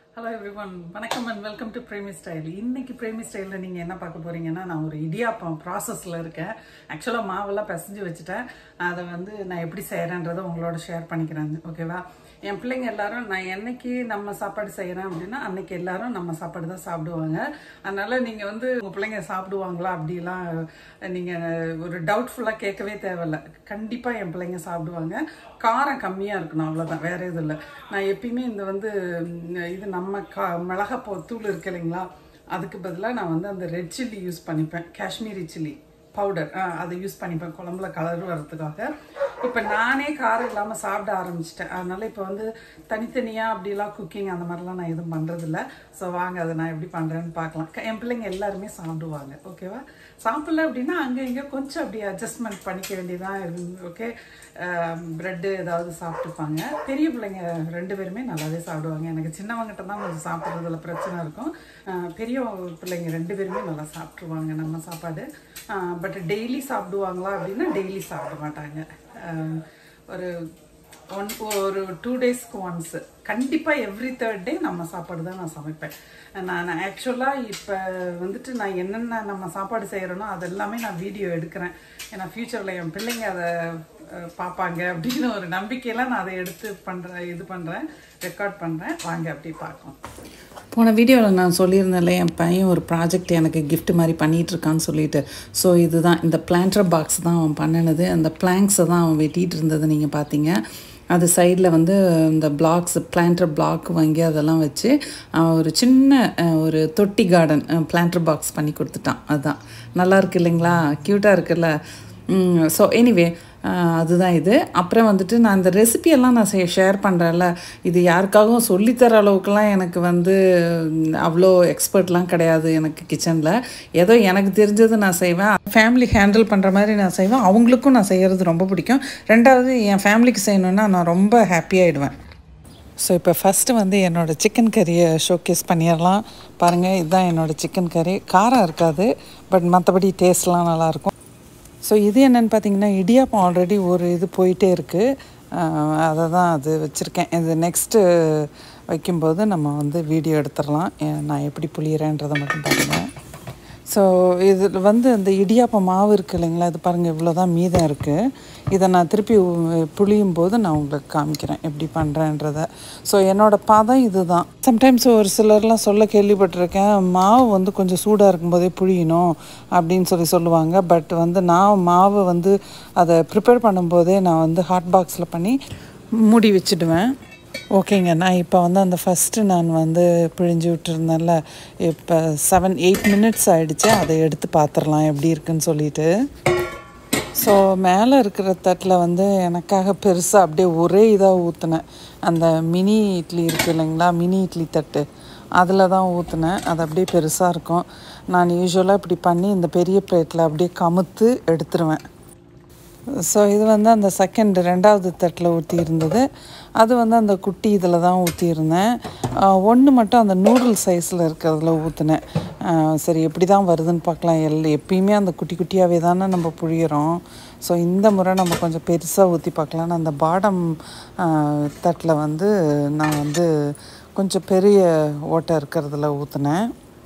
Hello everyone வணக்கம் and welcome to Premi style இன்னைக்கு பிரேமி ஸ்டைலில் நீங்கள் என்ன பார்க்க போறீங்கன்னா நான் ஒரு இடியாப்பம் ப்ராசஸில் இருக்கேன் ஆக்சுவலாக மாவெல்லாம் பிசைஞ்சு வச்சுட்டேன் அதை வந்து நான் எப்படி செய்கிறேன்றதை உங்களோட ஷேர் பண்ணிக்கிறேன் ஓகேவா என் பிள்ளைங்க எல்லாரும் நான் என்னைக்கு நம்ம சாப்பாடு செய்கிறேன் அப்படின்னா அன்னைக்கு எல்லாரும் நம்ம சாப்பாடு தான் சாப்பிடுவாங்க அதனால நீங்கள் வந்து உங்கள் பிள்ளைங்க சாப்பிடுவாங்களா அப்படிலாம் நீங்கள் ஒரு டவுட்ஃபுல்லாக கேட்கவே தேவையில்ல கண்டிப்பாக என் பிள்ளைங்க சாப்பிடுவாங்க காரம் கம்மியாக இருக்கணும் அவ்வளோதான் வேற எதுவும் இல்லை நான் எப்பயுமே இந்த வந்து ம், இது நம்ம கா மிளகா போ தூள் இருக்கு இல்லைங்களா அதுக்கு பதிலாக நான் வந்து அந்த ரெட் சில்லி யூஸ் பண்ணிப்பேன் காஷ்மீரி சில்லி பவுடர் அதை யூஸ் பண்ணிப்பேன் குழம்புல கலர் வர்றதுக்காக இப்போ நானே காரம் இல்லாமல் சாப்பிட ஆரம்பிச்சிட்டேன் அதனால இப்போ வந்து தனித்தனியாக அப்படிலாம் குக்கிங் அந்த மாதிரிலாம் நான் எதுவும் பண்ணுறதில்ல ஸோ வாங்க அதை நான் எப்படி பண்ணுறேன்னு பார்க்கலாம் க- என் பிள்ளைங்க எல்லாருமே சாப்பிடுவாங்க ஓகேவா சாப்பிடல அப்படின்னா அங்கே இங்கே கொஞ்சம் அப்படி அட்ஜஸ்ட்மெண்ட் பண்ணிக்க வேண்டியதான் ஓகே ப்ரெட்டு ஏதாவது சாப்பிட்டுப்பாங்க பெரிய பிள்ளைங்க ரெண்டு பேருமே நல்லாவே சாப்பிடுவாங்க எனக்கு சின்னவங்கிட்ட தான் கொஞ்சம் சாப்பிட்றதுல பிரச்சனை இருக்கும் அஹ் பெரிய பிள்ளைங்க ரெண்டு பேருமே நல்லா சாப்பிட்ருவாங்க நம்ம சாப்பாடு பட் டெய்லி சாப்பிடுவாங்களா அப்படின்னா டெய்லி சாப்பிட மாட்டாங்க அஹ் ஒரு ஒன் ஒரு டூ டேஸ்க்கு ஒன்ஸ் கண்டிப்பாக எவ்ரி தேர்ட் டே நம்ம சாப்பாடு தான் நான் சமைப்பேன் நான் ஆக்சுவலாக இப்போ வந்துட்டு நான் என்னென்ன நம்ம சாப்பாடு செய்கிறேனோ அதெல்லாமே நான் வீடியோ எடுக்கிறேன் ஏன்னா ஃப்யூச்சரில் என் பிள்ளைங்க அதை அஹ், பார்ப்பாங்க அப்படின்னு ஒரு நம்பிக்கையெல்லாம் நான் அதை எடுத்து பண்ணுறேன் இது பண்ணுறேன் ரெக்கார்ட் பண்ணுறேன் வாங்க அப்படி பார்க்கலாம் போன வீடியோவில் நான் சொல்லியிருந்தேன்ல என் பையன் ஒரு ப்ராஜெக்ட் எனக்கு gift மாதிரி பண்ணிட்டு இருக்கான்னு சொல்லிட்டு ஸோ இதுதான் இந்த பிளான்டர் பாக்ஸ் தான் அவன் பண்ணினது அந்த பிளாங்க்ஸை தான் அவன் வெட்டிட்டு இருந்தது நீங்கள் பார்த்தீங்க அது சைடில் வந்து இந்த பிளாக்ஸ் பிளான்டர் பிளாக் வாங்கி அதெல்லாம் வச்சு அவன் ஒரு சின்ன அஹ், ஒரு தொட்டி கார்டன் பிளான்டர் பாக்ஸ் பண்ணி கொடுத்துட்டான் அதுதான் நல்லா இருக்கு இல்லைங்களா க்யூட்டாக இருக்குல்ல ஸோ எனிவே அதுதான் இது அப்புறம் வந்துட்டு நான் இந்த ரெசிபியெல்லாம் நான் ஷேர் பண்ணுறேன்ல இது யாருக்காகவும் சொல்லித்தர அளவுக்குலாம் எனக்கு வந்து ம், அவ்வளோ எக்ஸ்பர்ட்லாம் கிடையாது எனக்கு கிச்சனில் ஏதோ எனக்கு தெரிஞ்சது நான் செய்வேன் ஃபேமிலி ஹேண்டில் பண்ணுற மாதிரி நான் செய்வேன் அவங்களுக்கும் நான் செய்கிறது ரொம்ப பிடிக்கும் ரெண்டாவது என் ஃபேமிலிக்கு செய்யணுன்னா நான் ரொம்ப ஹாப்பியாகிடுவேன் ஸோ இப்போ ஃபஸ்ட்டு வந்து என்னோடய சிக்கன் கறியை ஷோகேஸ் பண்ணிடலாம் பாருங்கள் இதுதான் என்னோடய சிக்கன் கறி காரம் இருக்காது பட் மற்றபடி டேஸ்ட்லாம் நல்லாயிருக்கும் ஸோ இது என்னென்னு பார்த்தீங்கன்னா இடியாப்பம் ஆல்ரெடி ஒரு இது போயிட்டே இருக்குது அதை தான் அது வச்சுருக்கேன் இது நெக்ஸ்ட்டு வைக்கும்போது நம்ம வந்து வீடியோ எடுத்துடலாம் ஏ- நான் எப்படி புளியிறேன்றதை மட்டும் பாருங்கள் ஸோ இது வந்து இந்த இடியாப்ப மாவு இருக்குது இல்லைங்களா இது பாருங்கள் இவ்வளோ தான் மீதம் இருக்குது இதை நான் திருப்பி உ- புளியும் போது நான் உங்களுக்கு காமிக்கிறேன் எப்படி பண்ணுறேன்றத ஸோ என்னோடய பதம் இதுதான் சம்டைம்ஸ் ஒரு சிலர்லாம் சொல்ல கேள்விப்பட்டிருக்கேன் மாவு வந்து கொஞ்சம் சூடாக இருக்கும்போதே புழியணும் அப்படின்னு சொல்லி சொல்லுவாங்க பட் வந்து நான் மாவு வந்து அதை ப்ரிப்பேர் பண்ணும்போதே நான் வந்து ஹாட் பாக்ஸில் பண்ணி மூடி வச்சுடுவேன் ஓகேங்க நான் இப்போ வந்து அந்த ஃபஸ்ட்டு நான் வந்து பிழிஞ்சு விட்டுருந்தேன்ல இப்போ செவன் எயிட் மினிட்ஸ் ஆயிடுச்சு அதை எடுத்து பார்த்துடலாம் எப்படி இருக்குன்னு சொல்லிட்டு ஸோ மேலே இருக்கிற தட்டில் வந்து எனக்காக பெருசாக அப்படியே ஒரே இதாக ஊற்றினேன் அந்த மினி இட்லி இருக்குது இல்லைங்களா மினி இட்லி தட்டு அதில் தான் ஊற்றினேன் அது அப்படியே பெருசாக இருக்கும் நான் யூஸ்வலாக இப்படி பண்ணி இந்த பெரிய பிளேட்டில் அப்படியே கமுத்து எடுத்துருவேன் ஸோ இது வந்து அந்த செகண்ட் ரெண்டாவது தட்டில் ஊற்றி இருந்தது அது வந்து அந்த குட்டி இதில் தான் ஊற்றியிருந்தேன் ஒன்று மட்டும் அந்த நூடுல் சைஸில் இருக்கிறதுல ஊற்றினேன் சரி எப்படி தான் வருதுன்னு பார்க்கலாம் எல் எப்பயுமே அந்த குட்டி குட்டியாகவே தானே நம்ம புழியிறோம் ஸோ இந்த முறை நம்ம கொஞ்சம் பெருசாக ஊற்றி பார்க்கலான்னு அந்த பாடம் தட்டில் வந்து நான் வந்து கொஞ்சம் பெரிய ஓட்டை இருக்கிறதுல ஊற்றினேன்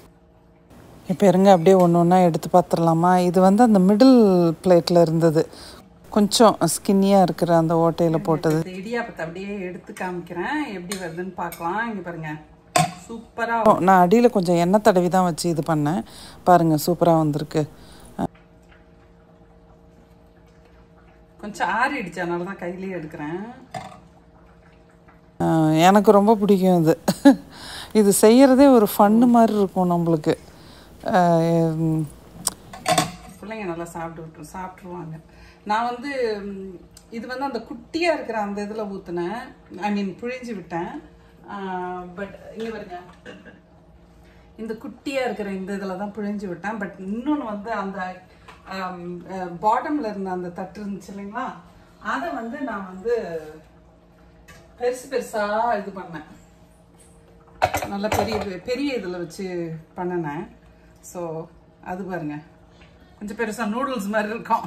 இப்போ இருங்க அப்படியே ஒன்று ஒன்றா எடுத்து பார்த்துடலாமா இது வந்து அந்த மிடில் பிளேட்டில் இருந்தது கொஞ்சம் ஸ்கின்னியாக இருக்கிற அந்த ஓட்டையில் போட்டது இந்த இடியாப்பத்தை அப்படியே எடுத்து காமிக்கிறேன் எப்படி வருதுன்னு பார்க்கலாம் இங்கே பாருங்க சூப்பரா நான் அடியில் கொஞ்சம் எண்ணெய் தடவி தான் வச்சு இது பண்ணேன் பாருங்கள் சூப்பராக வந்திருக்கு கொஞ்சம் ஆறிடுச்சு அதனால தான் கையிலேயே எடுக்கிறேன் அஹ் எனக்கு ரொம்ப பிடிக்கும் இது இது செய்கிறதே ஒரு ஃபன்னு மாதிரி இருக்கும் நம்மளுக்கு அஹ் உம், பிள்ளைங்க நல்லா சாப்பிட்டு விட்டு சாப்பிட்ருவாங்க நான் வந்து ம், இது வந்து அந்த குட்டியாக இருக்கிற அந்த இதில் ஊற்றினேன் ஐ மீன் புழிஞ்சு விட்டேன் பட் இங்கே பாருங்க இந்த குட்டியாக இருக்கிற இந்த இதில் தான் பிழிஞ்சு விட்டேன் பட் இன்னொன்று வந்து அந்த பாட்டமில் இருந்த அந்த தட்டு இருந்துச்சு இல்லைங்களா அதை வந்து நான் வந்து பெருசு பெருசாக இது பண்ணேன் நல்ல பெரிய பெரிய இதில் வச்சு பண்ணினேன் ஸோ அது பாருங்க கொஞ்சம் பெருசாக நூடுல்ஸ் மாதிரி இருக்கும்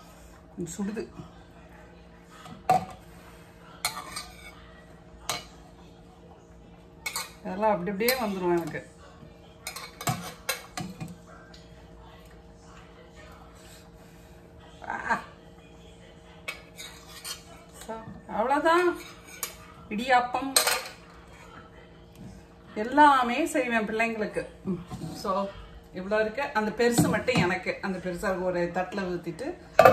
சுடுது அதெல்லாம் அப்படி அப்படியே வந்துடும் எனக்கு ஆ. So, அவ்வளோதான் இடியாப்பம் எல்லாமே செய்வேன் பிள்ளைங்களுக்கு ஸோ இவ்வளோ இருக்கு அந்த பெருசு மட்டும் எனக்கு அந்த பெருசாக ஒரு தட்டில் ஊற்றிட்டு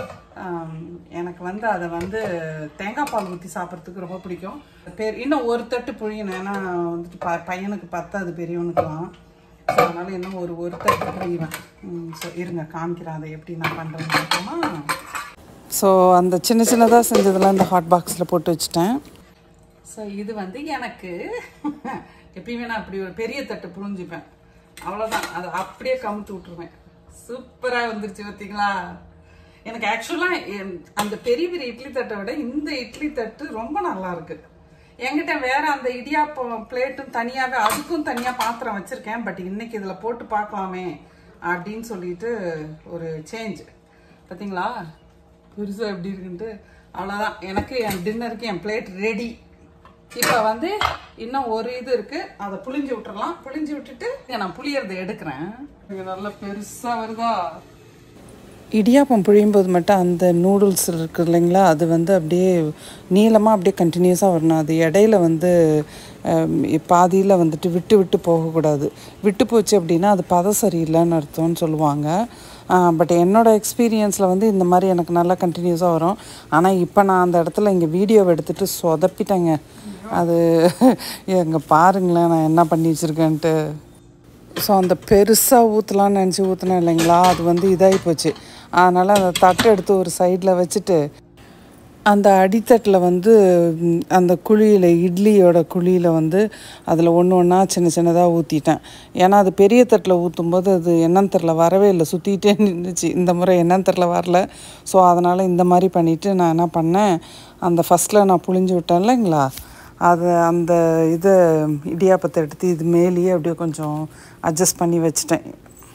எனக்கு வந்து அதை வந்து தேங்காய் பால் ஊற்றி சாப்பிட்றதுக்கு ரொம்ப பிடிக்கும் பெரு இன்னும் ஒரு தட்டு புழியணும் ஏன்னா வந்துட்டு ப பையனுக்கு பத்தாது பெரியவனுக்குலாம் ஸோ அதனால் இன்னும் ஒரு ஒரு தட்டு புழிவேன் ஸோ இருங்க காமிக்கிறேன் அதை எப்படி நான் பண்ணுறேன்னு பார்ப்போமா ஸோ அந்த சின்ன சின்னதாக செஞ்சதெல்லாம் இந்த ஹாட் பாக்ஸில் போட்டு வச்சுட்டேன் ஸோ இது வந்து எனக்கு எப்பயுமே நான் அப்படி ஒரு பெரிய தட்டு புழிஞ்சுப்பேன் அவ்வளோதான் அதை அப்படியே கமுத்து விட்டுருவேன் சூப்பராக வந்துருச்சு பார்த்தீங்களா எனக்கு ஆக்சுவலாக அந்த பெரிய பெரிய இட்லி தட்டை விட இந்த இட்லி தட்டு ரொம்ப நல்லா இருக்கு என்கிட்ட வேற அந்த இடியாப்பம் பிளேட்டும் தனியாகவே அதுக்கும் தனியாக பாத்திரம் வச்சுருக்கேன் பட் இன்னைக்கு இதில் போட்டு பார்க்கலாமே அப்படின்னு சொல்லிட்டு ஒரு சேஞ்ச் பார்த்தீங்களா பெருசாக எப்படி இருக்குன்ட்டு அவ்வளோதான் எனக்கு என் டின்னருக்கு என் பிளேட் ரெடி இப்போ வந்து இன்னும் ஒரு இது இருக்கு அதை புளிஞ்சு விட்டுறலாம் புளிஞ்சு விட்டுட்டு இங்க நான் புளியறதை எடுக்கிறேன் இது நல்லா பெருசா வருதா இடியாப்பம் புழியும்போது மட்டும் அந்த நூடுல்ஸ் இருக்குது இல்லைங்களா அது வந்து அப்படியே நீளமாக அப்படியே கண்டினியூஸாக வரணும் அது இடையில வந்து பாதியில் வந்துட்டு விட்டு விட்டு போகக்கூடாது விட்டு போச்சு அப்படின்னா அது பதம் சரியில்லைன்னு அர்த்தம்னு சொல்லுவாங்க பட் என்னோட எக்ஸ்பீரியன்ஸில் வந்து இந்த மாதிரி எனக்கு நல்லா கண்டினியூஸாக வரும் ஆனால் இப்போ நான் அந்த இடத்துல இங்கே வீடியோவை எடுத்துகிட்டு சொதப்பிட்டேங்க அது எங்கே பாருங்களேன் நான் என்ன பண்ணி வச்சுருக்கேன்ட்டு ஸோ அந்த பெருசாக ஊற்றலான்னு நினச்சி ஊற்றினேன் இல்லைங்களா அது வந்து இதாகி போச்சு அதனால் அந்த தட்டை எடுத்து ஒரு சைடில் வச்சுட்டு அந்த அடித்தட்டில் வந்து ம், அந்த குழியில் இட்லியோட குழியில் வந்து அதில் ஒன்று ஒன்றா சின்ன சின்னதாக ஊற்றிட்டேன் ஏன்னா அது பெரிய தட்டில் ஊற்றும்போது அது என்னன்னு தெரில வரவே இல்லை சுற்றிக்கிட்டே நின்றுச்சு இந்த முறை என்னன்னு தெரில வரல ஸோ அதனால் இந்த மாதிரி பண்ணிவிட்டு நான் என்ன பண்ணேன் அந்த ஃபஸ்ட்டில் நான் புழிஞ்சு விட்டேன் இல்லைங்களா அது அந்த இதை இடியாப்பத்தை எடுத்து இது மேலேயே அப்படியே கொஞ்சம் அட்ஜஸ்ட் பண்ணி வச்சிட்டேன்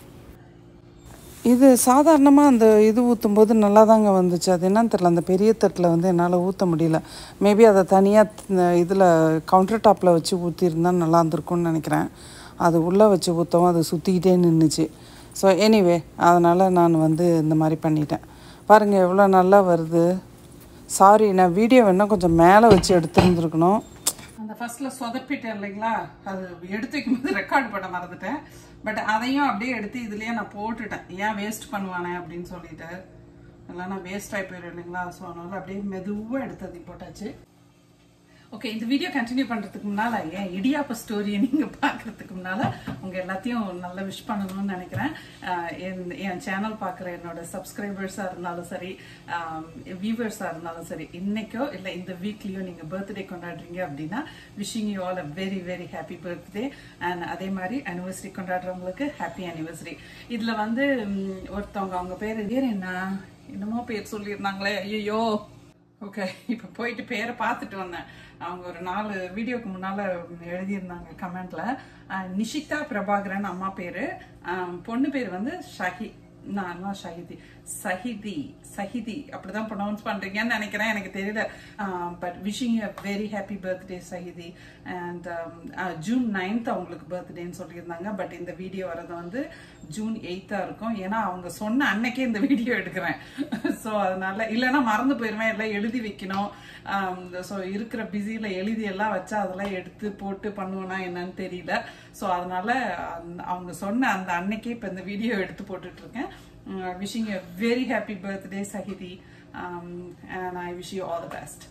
இது சாதாரணமாக அந்த இது ஊற்றும்போது நல்லா தாங்க வந்துச்சு அது என்னன்னு தெரில அந்த பெரிய தட்டில் வந்து என்னால் ஊற்ற முடியல மேபி அதை தனியாக இதில் கவுண்டர் டாப்பில் வச்சு ஊற்றிருந்தா நல்லா இருந்திருக்கும்னு நினைக்கிறேன் அது உள்ளே வச்சு ஊற்றவும் அது சுற்றிக்கிட்டே நின்றுச்சு ஸோ எனிவே அதனால் நான் வந்து இந்த மாதிரி பண்ணிட்டேன் பாருங்கள் எவ்வளோ நல்லா வருது சாரி நான் வீடியோ வேணால் கொஞ்சம் மேலே வச்சு எடுத்துருந்துருக்கணும் அந்த ஃபர்ஸ்ட்ல சொதப்பிட்டேன் இல்லைங்களா அது எடுத்து வைக்கும்போது ரெக்கார்ட் பண்ண மறந்துட்டேன் பட் அதையும் அப்படியே எடுத்து இதுலயே நான் போட்டுட்டேன் ஏன் வேஸ்ட் பண்ணுவானே அப்படின்னு சொல்லிட்டு இல்லைன்னா வேஸ்ட் ஆகி போயிடும் இல்லைங்களா ஸோ அதனால அப்படியே மெதுவாக எடுத்து அதை போட்டாச்சு ஓகே இந்த வீடியோ கண்டினியூ பண்றதுக்கு முன்னால என் இடியாப்ப ஸ்டோரியை நீங்க பார்க்கறதுக்கு முன்னால உங்க எல்லாத்தையும் நல்லா விஷ் பண்ணணும்னு நினைக்கிறேன் அஹ் என் என் சேனல் பார்க்குற என்னோட சப்ஸ்கிரைபர்ஸா இருந்தாலும் சரி வியூவர்ஸா இருந்தாலும் சரி இன்னைக்கோ இல்லை இந்த வீக்லயோ நீங்க பர்த்டே கொண்டாடுறீங்க அப்படின்னா wishing you all a very very happy birthday and அதே மாதிரி அனிவர்சரி கொண்டாடுறவங்களுக்கு ஹாப்பி அனிவர்சரி இதுல வந்து ம், ஒருத்தவங்க அவங்க பேர் பேர் என்ன என்னமோ பேர் சொல்லியிருந்தாங்களே ஐயோ ஓகே இப்போ போயிட்டு பேரை பார்த்துட்டு வந்தேன் அவங்க ஒரு நாலு வீடியோக்கு முன்னால் எழுதியிருந்தாங்க கமெண்ட்ல நிஷிதா பிரபாகரன் அம்மா பேர் பொண்ணு பேர் வந்து ஷஹி நான் ஷஹிதி சஹிதி சஹிதி அப்படிதான் ப்ரொனவுன்ஸ் பண்றீங்கன்னு நினைக்கிறேன் எனக்கு தெரியல but wishing a very happy birthday Sahithi and June ninth அவங்களுக்கு பர்த்டேன்னு சொல்லியிருந்தாங்க பட் இந்த வீடியோ வரது வந்து ஜூன் எயித்தா இருக்கும் ஏன்னா அவங்க சொன்ன அன்னைக்கே இந்த வீடியோ எடுக்கிறேன் ஸோ அதனால இல்லைன்னா மறந்து போயிருவேன் எல்லாம் எழுதி வைக்கணும் ஸோ இருக்கிற பிஸியில் எழுதி எல்லாம் வச்சா அதெல்லாம் எடுத்து போட்டு பண்ணுவேனா என்னன்னு தெரியல ஸோ அதனால அந்த- அவங்க சொன்ன அந்த அன்னைக்கே இப்போ இந்த வீடியோ எடுத்து போட்டுட்டு இருக்கேன் wishing a very happy birthday Sahithi and I wish you all the best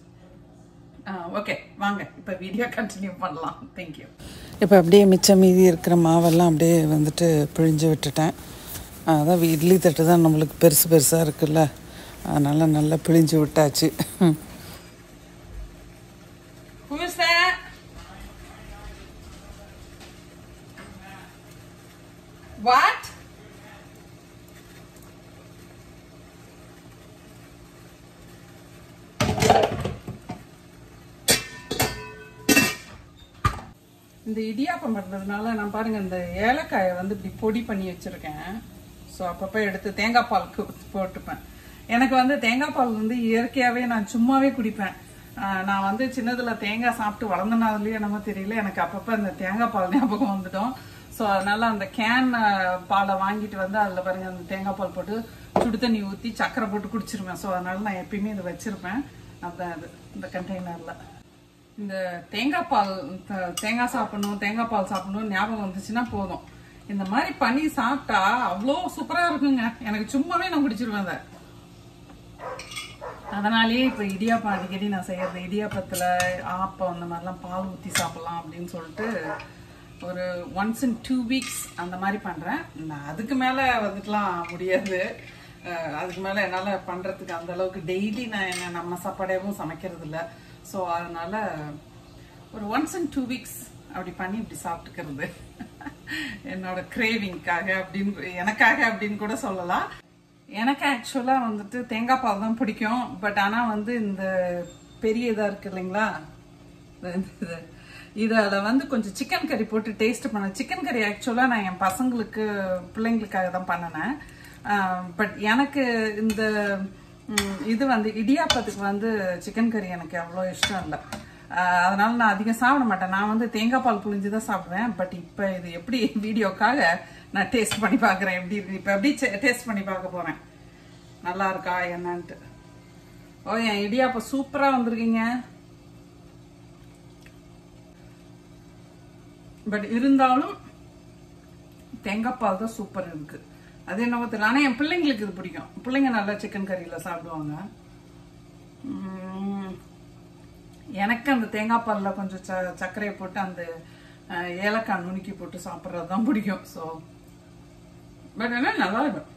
okay வாங்க இப்போ வீடியோ கண்டினியூ பண்ணலாம் தேங்க்யூ இப்போ அப்படியே மிச்சம் மீதி இருக்கிற மாவெல்லாம் அப்படியே வந்துட்டு பிழிஞ்சு விட்டுட்டேன் அதான் இட்லி தட்டு தான் நம்மளுக்கு பெருசு பெருசாக இருக்குல்ல அதனால் நல்லா பிழிஞ்சு விட்டாச்சு Who is that? What? இந்த இடியாப்பம் பண்ணுறதுனால நான் பாருங்க இந்த ஏலக்காயை வந்து இப்படி பொடி பண்ணி வச்சிருக்கேன் ஸோ அப்பப்போ எடுத்து தேங்காய் பாலுக்கு போட்டுப்பேன் எனக்கு வந்து தேங்காய் பால் வந்து இயற்கையாகவே நான் சும்மாவே குடிப்பேன் ஆஹ் நான் வந்து சின்னதுல தேங்காய் சாப்பிட்டு வளர்ந்தனாதுலயே என்னமோ தெரியல எனக்கு அப்பப்ப இந்த தேங்காய் பால் ஞாபகம் வந்துடும் ஸோ அதனால அந்த கேன் பாலை வாங்கிட்டு வந்து அதில் பாருங்க அந்த தேங்காய் பால் போட்டு சுடு தண்ணி ஊற்றி சக்கரை போட்டு குடிச்சிருவேன் ஸோ அதனால நான் எப்பயுமே இதை வச்சிருப்பேன் அதான் அது இந்த கண்டெய்னர்ல இந்த தேங்காய் பால் த- தேங்காய் சாப்பிடணும் தேங்காய் பால் சாப்பிடணும் ஞாபகம் வந்துச்சுன்னா போதும் இந்த மாதிரி பண்ணி சாப்பிட்டா அவ்வளோ சூப்பரா இருக்குங்க எனக்கு சும்மாவே நான் குடிச்சிருவேன் அதை அதனாலேயே இப்போ இடியாப்பம் அடிக்கடி நான் செய்யறது இடியாப்பத்தில் ஆப்பம் அந்த மாதிரிலாம் பால் ஊற்றி சாப்பிடலாம் அப்படின்னு சொல்லிட்டு ஒரு ஒன்ஸ் இன் டூ வீக்ஸ் அந்த மாதிரி பண்ணுறேன் நான் அதுக்கு மேலே வந்துட்டுலாம் முடியாது அஹ் அதுக்கு மேலே என்னால் பண்ணுறதுக்கு அந்த அளவுக்கு டெய்லி நான் என்ன நம்ம சாப்பாடேவும் சமைக்கிறது இல்லை ஸோ அதனால ஒரு ஒன்ஸ் இன் டூ வீக்ஸ் அப்படி பண்ணி இப்படி சாப்பிட்டுக்கிறது என்னோட கிரேவிங்காக அப்படின்னு எனக்காக அப்படின்னு கூட சொல்லலாம் எனக்கு ஆக்சுவலாக வந்துட்டு தேங்காய் பால் தான் பிடிக்கும் பட் ஆனால் வந்து இந்த பெரிய இதாக இருக்கு இல்லைங்களா இந்த இது இதில் வந்து கொஞ்சம் சிக்கன் கறி போட்டு டேஸ்ட் பண்ணேன் சிக்கன் கறி ஆக்சுவலாக நான் என் பசங்களுக்கு பிள்ளைங்களுக்காக தான் பண்ணினேன் பட் எனக்கு இந்த ம், இது வந்து இடியாப்பத்துக்கு வந்து சிக்கன் கறி எனக்கு அவ்வளோ இஷ்டம் இல்லை ஆஹ் அதனால நான் அதிகம் சாப்பிட மாட்டேன் நான் வந்து தேங்காய் பால் புளிஞ்சு தான் சாப்பிடுவேன் பட் இப்போ இது எப்படி வீடியோக்காக நான் டேஸ்ட் பண்ணி பார்க்குறேன் எப்படி இருக்கு இப்போ எப்படி டேஸ்ட் பண்ணி பார்க்க போகிறேன் நல்லா இருக்கா என்னன்ட்டு ஓ என் இடியாப்பம் சூப்பராக வந்திருக்கீங்க பட் இருந்தாலும் தேங்காய் பால் தான் சூப்பர் இருக்கு அது என்னவோ தெரியல ஆனால் என் பிள்ளைங்களுக்கு இது பிடிக்கும் பிள்ளைங்க நல்லா சிக்கன் கறியில் சாப்பிடுவாங்க உம், எனக்கு அந்த தேங்காய் பாலில் கொஞ்சம் ச சர்க்கரையை போட்டு அந்த அஹ், ஏலக்காய் நுணுக்கி போட்டு சாப்பிட்றது தான் பிடிக்கும் ஸோ பட் ஆனால் நல்லா இருக்கும்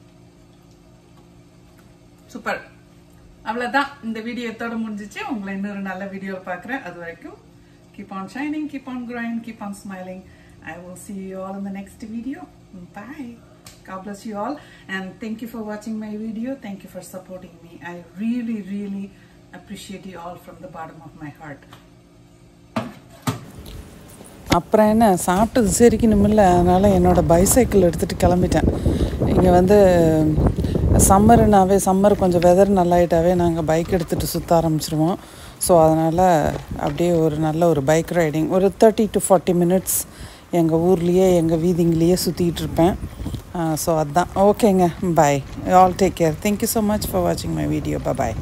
சூப்பர் அவ்வளோதான் இந்த வீடியோ எத்தோட முடிஞ்சிச்சு உங்களை இன்னொரு நல்ல வீடியோவில் பார்க்குறேன் அது வரைக்கும் keep on shining keep on growing keep on smiling I will see you all in the next video bye god bless you all and thank you for watching my video thank you for supporting me i really really appreciate you all from the bottom of my heart அப்புறம் என்ன சாப்பிட்டது செரிக்கணுமில்ல அதனால் என்னோடய bicycle எடுத்துகிட்டு கிளம்பிட்டேன் இங்கே வந்து சம்மருனாவே summer கொஞ்சம் வெதர் நல்லாயிட்டாவே நாங்கள் பைக் எடுத்துகிட்டு சுற்ற ஆரம்பிச்சிருவோம் ஸோ அதனால் அப்படியே ஒரு நல்ல ஒரு பைக் ரைடிங் ஒரு தேர்ட்டி டு ஃபார்ட்டி மினிட்ஸ் எங்கள் ஊர்லேயே எங்கள் வீதிங்களையே சுற்றிட்டு இருப்பேன் ஸோ அதுதான் ஓகேங்க bye all take care thank you so much for வாட்சிங் மை வீடியோ பாய்